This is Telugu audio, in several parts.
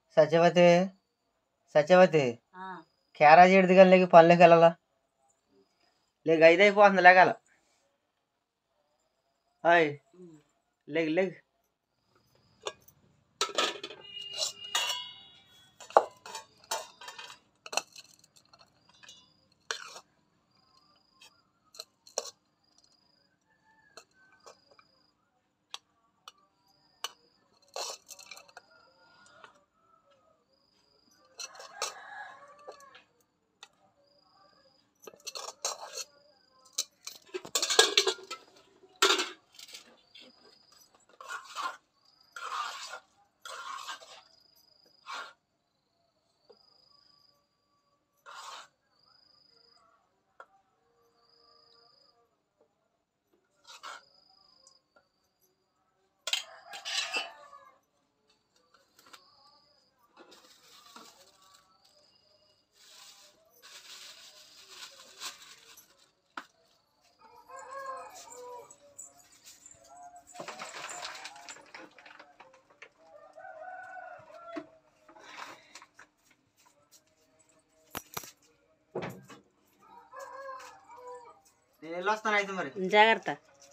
సత్యవతి సత్యవతి క్యారేజ్ ఎడిది కానీ లేక పనులోకి వెళ్ళాలా లేక ఐదు అయిపోతుంది లేగాల హాయ్ లేగ్ లేగ్ నేను వెళ్ళొస్తాను అయితే మరి జాగ్రత్త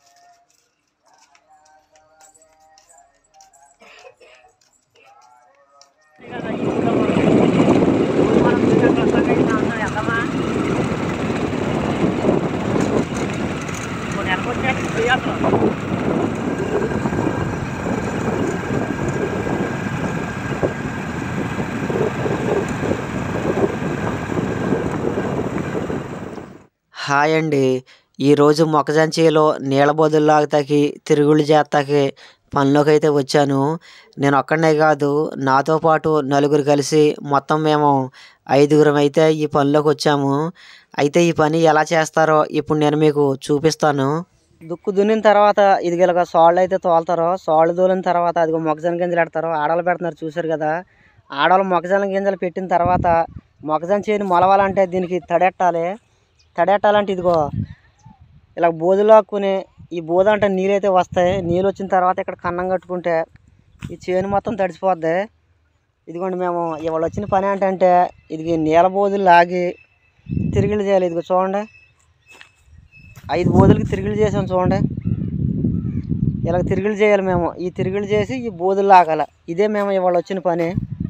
హాయ్ అండి ఈరోజు మొక్కజొన్న చేలో నీళ్ళ బొద్దులు లాగుతాకి తిరుగుళ్ళు చేస్తాకి పనిలోకి అయితే వచ్చాను నేను ఒక్కడనే కాదు నాతో పాటు నలుగురు కలిసి మొత్తం మేము ఐదుగురం అయితే ఈ పనిలోకి వచ్చాము అయితే ఈ పని ఎలా చేస్తారో ఇప్పుడు నేను మీకు చూపిస్తాను దుక్కు దున్నిన తర్వాత ఇది ఇలాగ సాళ్ళు అయితే తోలుతారో సాళ్ళు తోలిన తర్వాత అదిగో మొక్కజొన్న గింజలు పెడతారు ఆడలు పెడుతున్నారు చూసారు కదా ఆడవాళ్ళు మొక్కజొన్న గింజలు పెట్టిన తర్వాత మొక్కజొన్న చేను మొలవాలంటే దీనికి తడెట్టాలి తడెట్టాలంటే ఇదిగో ఇలా బోధులు లాక్కుని ఈ బోధ అంటే నీళ్ళు అయితే వస్తాయి నీళ్ళు వచ్చిన తర్వాత ఇక్కడ కన్నం కట్టుకుంటే ఈ చేను మొత్తం తడిసిపోద్ది ఇదిగోండి మేము ఇవాళ వచ్చిన పని ఏంటంటే ఇది నీళ్ళ బోధులు లాగి తిరిగిళ్ళు చేయాలి ఇదిగో చూడండి ఐదు బోధులకి తిరిగిళ్ళు చేసాం చూడండి ఇలా తిరిగిళ్ళు చేయాలి మేము ఈ తిరిగిళ్ళు చేసి ఈ బోధులు లాగాల ఇదే మేము ఇవాళ వచ్చిన పని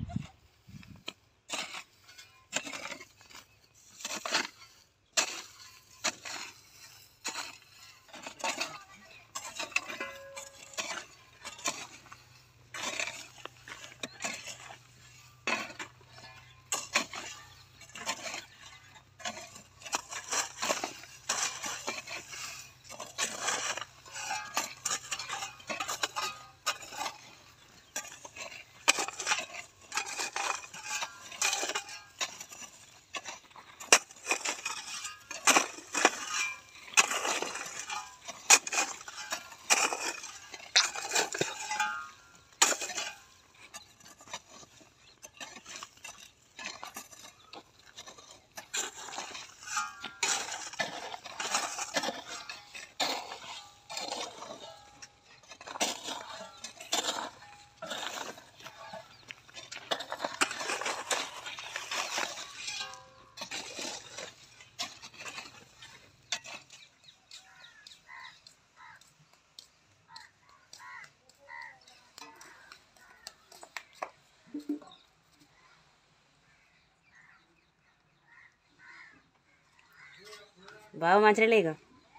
బాగా మంచిగా లేక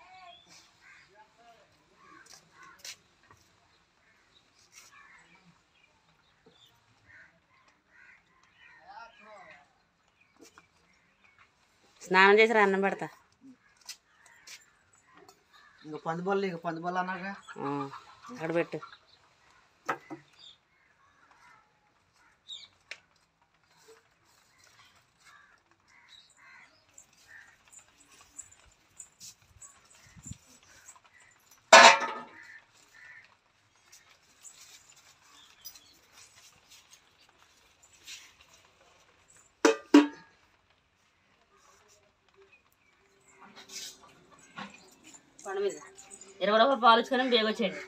స్నానం చేసి అన్నం పెడతా ఇంకా పందిబొల్లు ఇక పందిబొల్లు అన్నాక ఆ, అక్కడ పెట్టు పండు మీద ఇరవై రూపాయలు పాలు ఇచ్చుకొని బేగొచ్చేయండి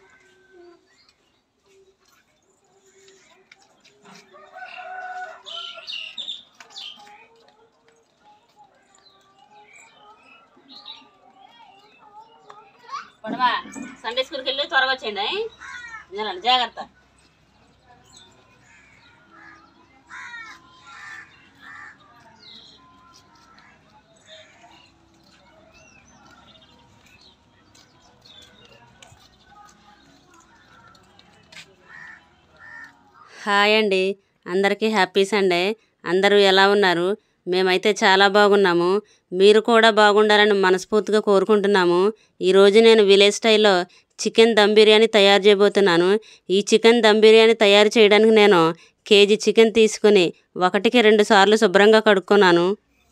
ఏమా సండే స్కూల్కి వెళ్ళి త్వరగా వచ్చేయండి వినాలండి జాగ్రత్త హాయ్ అండి అందరికీ హ్యాపీ సండే అందరూ ఎలా ఉన్నారు మేమైతే చాలా బాగున్నాము మీరు కూడా బాగుండాలని మనస్ఫూర్తిగా కోరుకుంటున్నాము ఈరోజు నేను విలేజ్ స్టైల్లో చికెన్ దమ్ బిర్యానీ తయారు చేయబోతున్నాను ఈ చికెన్ దమ్ బిర్యానీ తయారు చేయడానికి నేను కేజీ చికెన్ తీసుకుని ఒకటికి రెండు సార్లు శుభ్రంగా కడుక్కున్నాను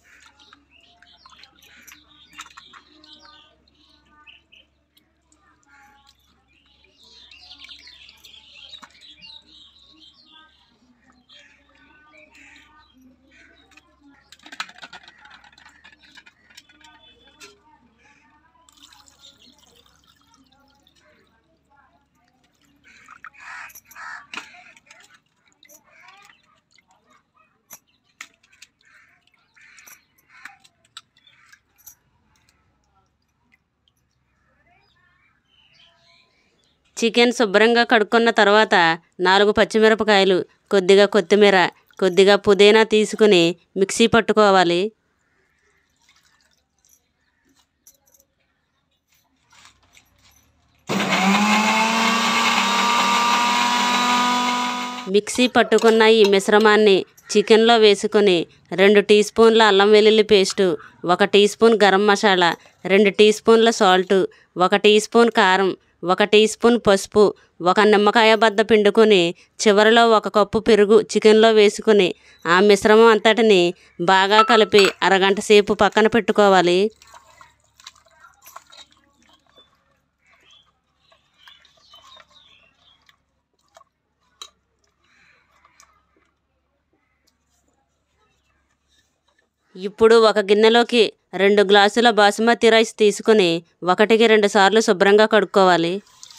చికెన్ శుభ్రంగా కడుక్కున్న తర్వాత నాలుగు పచ్చిమిరపకాయలు కొద్దిగా కొత్తిమీర కొద్దిగా పుదీనా తీసుకుని మిక్సీ పట్టుకోవాలి మిక్సీ పట్టుకున్న ఈ మిశ్రమాన్ని చికెన్లో వేసుకొని రెండు టీ స్పూన్ల అల్లం వెల్లుల్లి పేస్టు ఒక టీ స్పూన్ గరం మసాలా రెండు టీ స్పూన్ల సాల్టు ఒక టీ స్పూన్ కారం ఒక టీ స్పూన్ పసుపు ఒక నిమ్మకాయ బద్ద పిండుకొని చివరిలో ఒక కప్పు పెరుగు చికెన్లో వేసుకుని ఆ మిశ్రమం అంతటిని బాగా కలిపి అరగంట సేపు పక్కన పెట్టుకోవాలి ఇప్పుడు ఒక గిన్నెలోకి రెండు గ్లాసుల బాసుమతి రైస్ తీసుకుని ఒకటికి రెండు సార్లు శుభ్రంగా కడుక్కోవాలి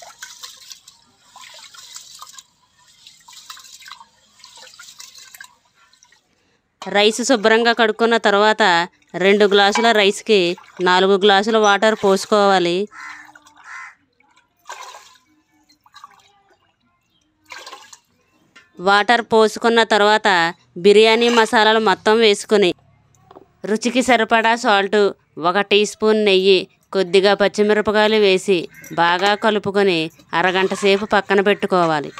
రైస్ శుభ్రంగా కడుక్కున్న తర్వాత రెండు గ్లాసుల రైస్కి నాలుగు గ్లాసుల వాటర్ పోసుకోవాలి వాటర్ పోసుకున్న తర్వాత బిర్యానీ మసాలాలు మొత్తం వేసుకుని రుచికి సరిపడా సాల్ట్ ఒక టీ స్పూన్ నెయ్యి కొద్దిగా పచ్చిమిరపకాయలు వేసి బాగా కలుపుకొని అరగంట సేపు పక్కన పెట్టుకోవాలి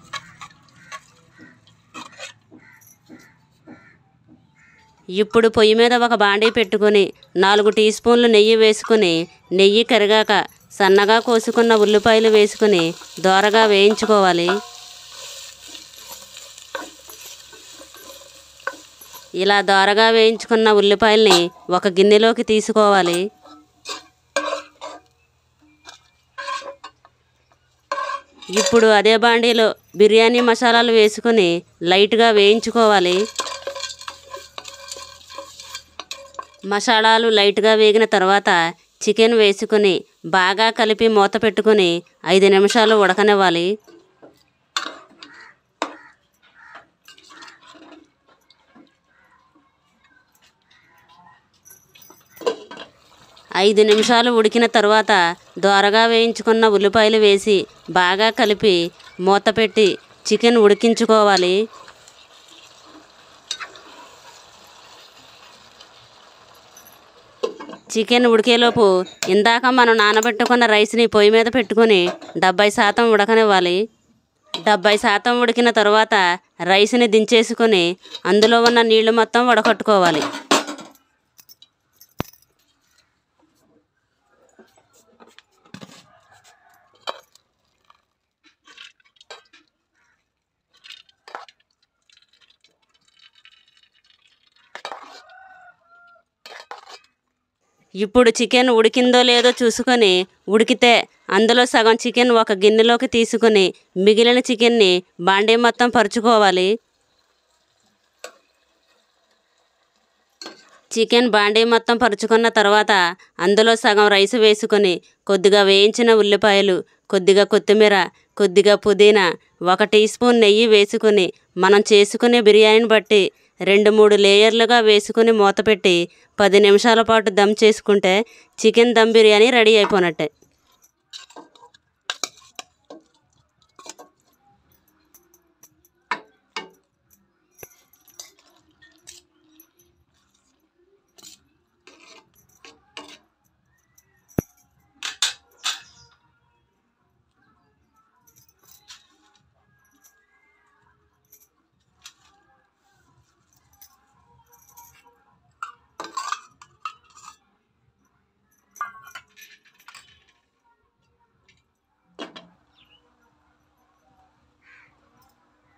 ఇప్పుడు పొయ్యి మీద ఒక బాండీ పెట్టుకొని నాలుగు టీ స్పూన్లు నెయ్యి వేసుకుని నెయ్యి కరిగాక సన్నగా కోసుకున్న ఉల్లిపాయలు వేసుకుని దోరగా వేయించుకోవాలి ఇలా దోరగా వేయించుకున్న ఉల్లిపాయల్ని ఒక గిన్నెలోకి తీసుకోవాలి ఇప్పుడు అదే బాండీలో బిర్యానీ మసాలాలు వేసుకుని లైట్గా వేయించుకోవాలి మసాలాలు లైట్గా వేగిన తర్వాత చికెన్ వేసుకుని బాగా కలిపి మూత పెట్టుకుని ఐదు నిమిషాలు ఉడకనివ్వాలి ఐదు నిమిషాలు ఉడికిన తర్వాత దోరగా వేయించుకున్న ఉల్లిపాయలు వేసి బాగా కలిపి మూత పెట్టి చికెన్ ఉడికించుకోవాలి చికెన్ ఉడికేలోపు ఇందాక మనం నానబెట్టుకున్న రైస్ని పొయ్యి మీద పెట్టుకొని డెబ్బై శాతం ఉడకనివ్వాలి డెబ్బై శాతం ఉడికిన తర్వాత రైస్ని దించేసుకొని అందులో ఉన్న నీళ్లు మొత్తం వడకట్టుకోవాలి ఇప్పుడు చికెన్ ఉడికిందో లేదో చూసుకొని ఉడికితే అందులో సగం చికెన్ ఒక గిన్నెలోకి తీసుకుని మిగిలిన చికెన్ని బాండీ మొత్తం పరుచుకోవాలి చికెన్ బాండీ మొత్తం పరుచుకున్న తర్వాత అందులో సగం రైస్ వేసుకొని కొద్దిగా వేయించిన ఉల్లిపాయలు కొద్దిగా కొత్తిమీర కొద్దిగా పుదీనా ఒక టీ స్పూన్ నెయ్యి వేసుకుని మనం చేసుకునే బిర్యానీని బట్టి రెండు మూడు లేయర్లుగా వేసుకుని మూతపెట్టి పది నిమిషాల పాటు దమ్ చేసుకుంటే చికెన్ దమ్ బిర్యానీ రెడీ అయిపోయినట్టే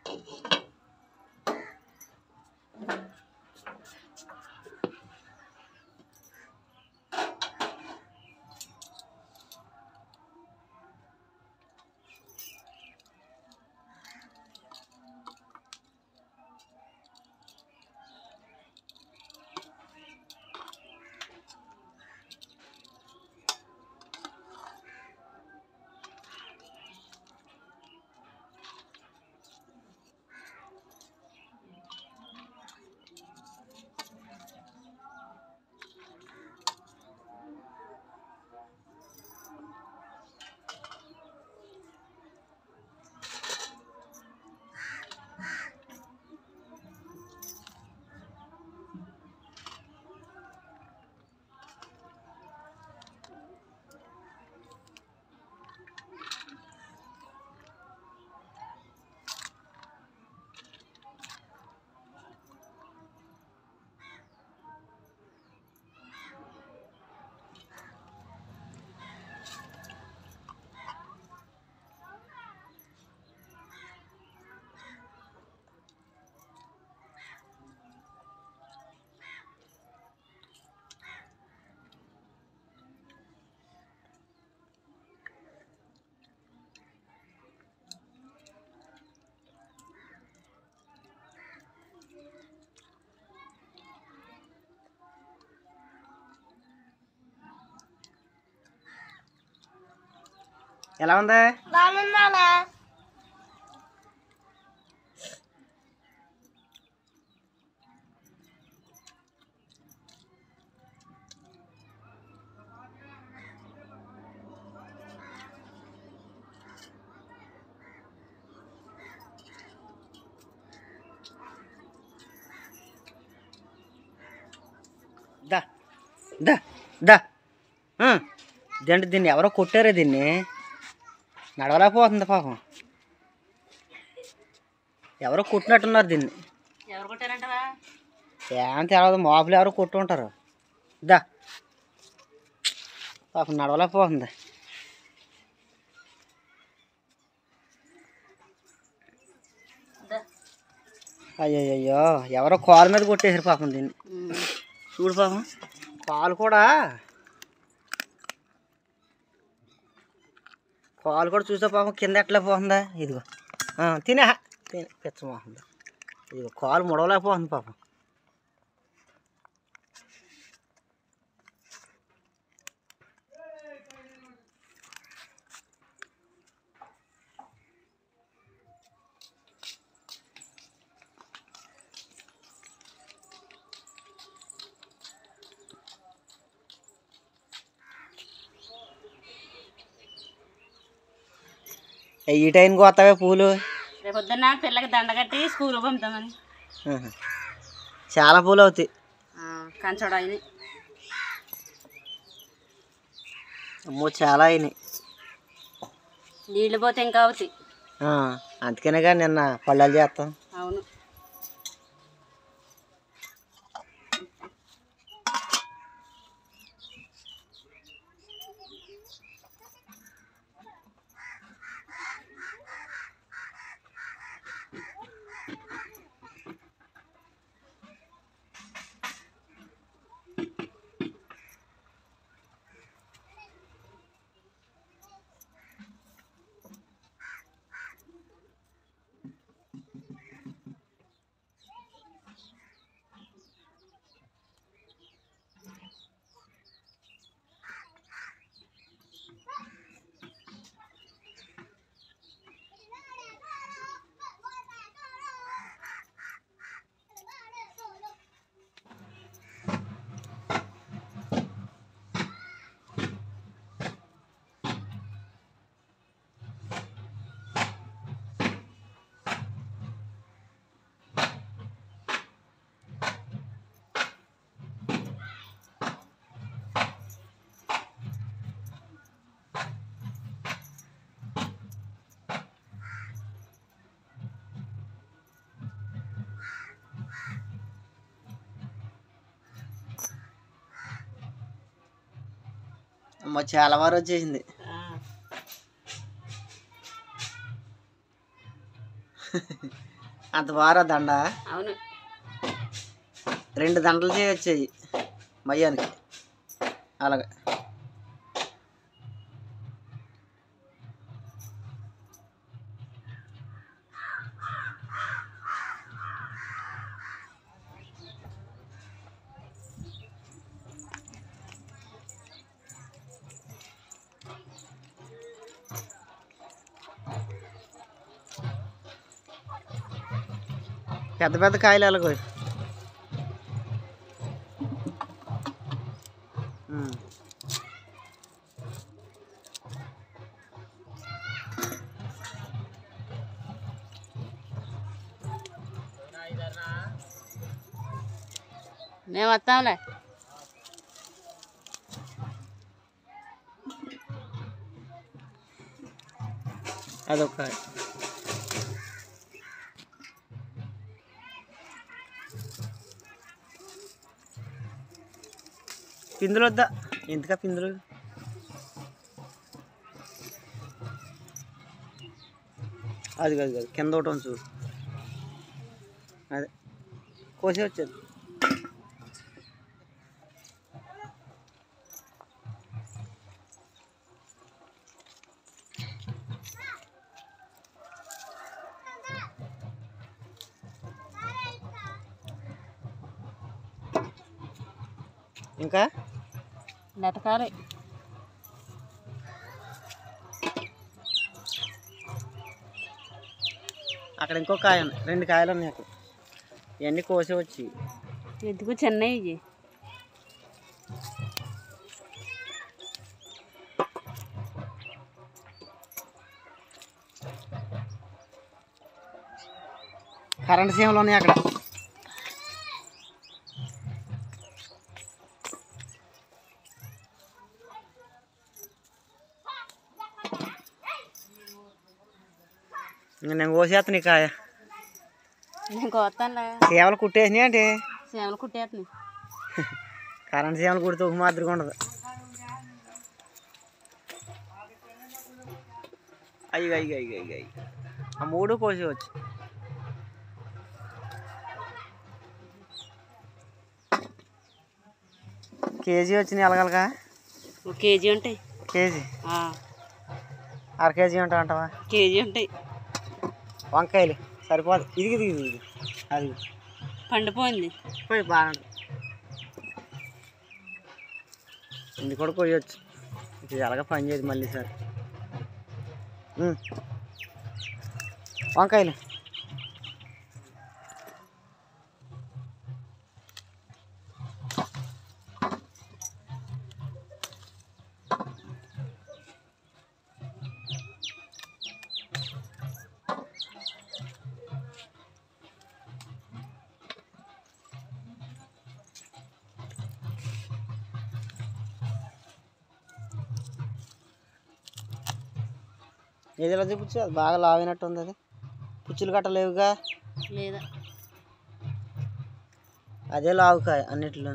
ఎలా ఉంది బాగున్నానా దా దా దా ఆ, ఇదేంటి దీన్ని ఎవరో కొట్టారే దీన్ని నడవలేకపోతుంది పాపం ఎవరో కొట్టినట్టున్నారు దీన్ని ఎవరు కొట్టారంటవా ఏం తెలియదు మాపులు ఎవరో కొట్టు ఉంటారు దా పాపం నడవలేకపోతుంది అయ్యయ్యో ఎవరో కాలు మీద కొట్టేసారు పాపం దీన్ని చూడు పాపం కాలు కూడా కాలు కూడా చూసే పాపం కింద ఎట్లా పోతుందా ఇదిగో ఆ, తినే తినే పిచ్చమోహందా ఇదిగో కాలు ముడవలేకపోతుంది పాపం ఏ, ఈ టైంకి వస్తావే పూలు రేపు పొద్దున్న పిల్లకి దండ కట్టి స్కూల్ పంపుతామని ఆహా. చాలా పూలు అవుతాయి కంచోడు అయినాయి అమ్మో చాలా అయినాయి నీళ్ళు పోతే ఇంకా అవుతాయి ఆ, అందుకనేగా నిన్న పళ్ళాలు చేస్తాం అవును అమ్మో చాలా వారు వచ్చేసింది అంత బారా దండ అవును రెండు దండలు చేయొచ్చాయి మయ్యానికి అలాగే పెద్ద పెద్ద కాయలు అలాగో మేము వస్తాంలే అదొక కాయ పిందులు వద్దా ఎందుకా పిందులు అది కాదు కాదు కింద ఒకటి ఉంది చూడు అదే కోసే వచ్చేది ఇంకా నెటకాలి అక్కడ ఇంకో కాయ ఉంది రెండు కాయలు ఉన్నాయి అక్కడ ఇవన్నీ కోసే వచ్చి ఎందుకు చిన్నవి కరెంట్ సీమలు ఉన్నాయి అక్కడ ఇంక నేను కోసేస్తాను ఈ కాయ నేను కోస్తానులే సీమలు కుట్టేసినాయి అంటే సేమలు కుట్టేస్తున్నాయి కరెంట్ సీమలు కుడితే ఒక మాదిరిగా ఉండదు అయ్యి అయ్యి అయ్యి అయ్యి అయ్యి ఆ మూడు కోసేవచ్చు కేజీ వచ్చినాయి ఎలగలగా ఒక కేజీ ఉంటాయి కేజీ ఆ, అర కేజీ ఉంటా అంటావా కేజీ ఉంటాయి వంకాయలు సరిపోదు ఇది ఇది ఇది ఇది అది పండిపోయింది పోయి బాగా ఇది కూడా కొయ్యొచ్చు ఇది ఎలాగ పని చేయదు మళ్ళీ సార్ ఉమ్. వంకాయలు ఏది ఎలా చూపించు అది బాగా లావినట్టు ఉంది అది పుచ్చులు గట్ట లేవుగా లేదా అదే లావుకాయ అన్నిటిలో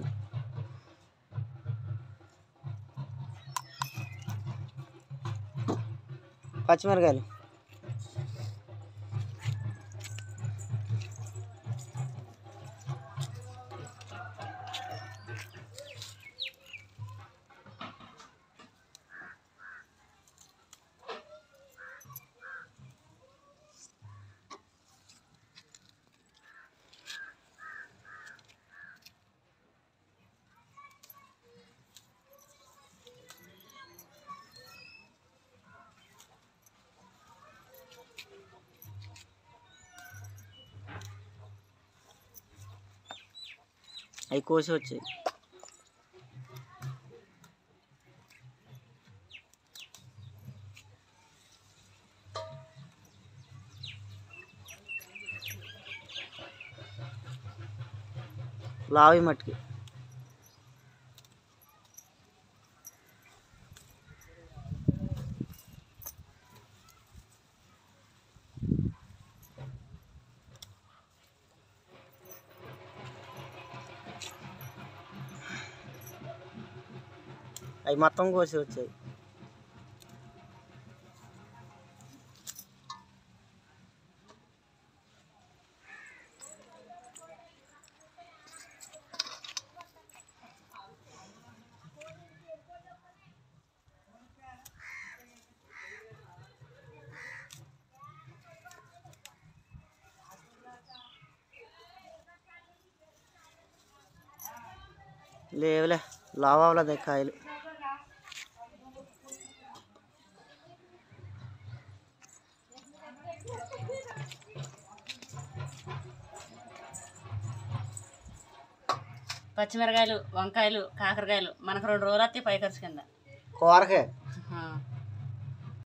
పచ్చిమిరకాయలు అవి కోసి వచ్చాయి లావి మట్టుకి అవి మొత్తం కోసి వచ్చాయి లేవులే లావు అవ్వలేదు కాయలు పచ్చిమిరకాయలు వంకాయలు కాకరకాయలు మనకు రెండు రోజులు వస్తాయి పై ఖర్చు కింద కూరకే ఆ.